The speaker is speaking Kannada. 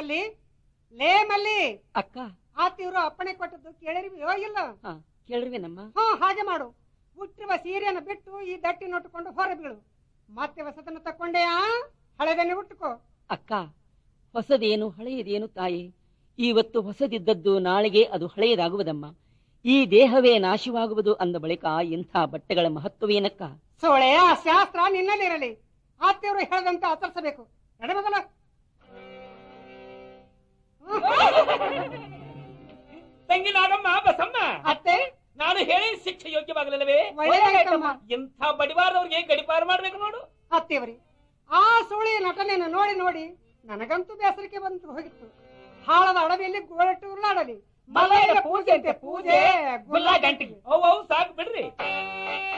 ಮಲ್ಲಿ ಲೇ ಮಲ್ಲಿ ಅಕ್ಕ ಆತಿವ್ರು ಅಪ್ಪಣೆ ಕೊಟ್ಟದ್ದು ಕೇಳಿರ್ವಿಯೋ ಇಲ್ಲ ಹಾ ಕೇಳಿರ್ವೇನಮ್ಮ ಹಾ ಹಾಗೆ ಮಾಡು ಹುಟ್ಟಿರುವ ಸೀರೆಯನ್ನು ಬಿಟ್ಟು ಈ ದಟ್ಟಿ ನೋಟಿಕೊಂಡು ಹೊರ ಬೀಳು ಮತ್ತೆ ಹೊಸದನ್ನು ತಕೊಂಡೆಯಾ ಹಳೆದನ್ನೇ ಉಟ್ಟುಕೋ ಅಕ್ಕ ಹೊಸದೇನು ಹಳೆಯದೇನು ತಾಯಿ ಇವತ್ತು ಹೊಸದಿದ್ದದ್ದು ನಾಳೆಗೆ ಅದು ಹಳೆಯದಾಗುವುದಮ್ಮ ಈ ದೇಹವೇ ನಾಶವಾಗುವುದು ಅಂದ ಬಳಿಕ ಇಂಥ ಬಟ್ಟೆಗಳ ಮಹತ್ವವೇನಕ್ಕ ಸೋಳೆಯ ಶಾಸ್ತ್ರ ನಿನ್ನಲ್ಲಿರಲಿ ಆತ್ಯವರು ಹೇಳದಂತೆ ಆಚರಿಸಬೇಕು ನಡೆ ಮೊದಲ ತಂಗಿ ನಾಗಮ್ಮ ಬಸಮ್ಮ ಅತ್ತೆ ನಾನು ಹೇಳಿ ಶಿಕ್ಷೆ ಯೋಗ್ಯವಾಗಲಿಲ್ಲವೇ ಒಳ್ಳೆಯದಾಯ್ತಮ್ಮ ಇಂಥ ಬಡಿವಾರದವ್ರಿಗೆ ಗಡಿಪಾರು ಮಾಡ್ಬೇಕು ನೋಡು ಅತ್ತೆಯವರಿ ಆ ಸೋಳಿಯ ನಟನೆಯನ್ನು ನೋಡಿ ನೋಡಿ ನನಗಂತೂ ಬೇಸರಿಕೆ ಬಂತು ಹೋಗಿತ್ತು ಹಾಳದ ಅಡವಿಯಲ್ಲಿ ಗೋಳಟ್ಟು ಉರುಳಾಡಲಿ ಮಲಯದ ಪೂಜೆ ಅಂತೆ ಪೂಜೆ ಗುಲ್ಲ ಗಂಟಿಗೆ ಅವು ಅವು ಸಾಕು ಬಿಡ್ರಿ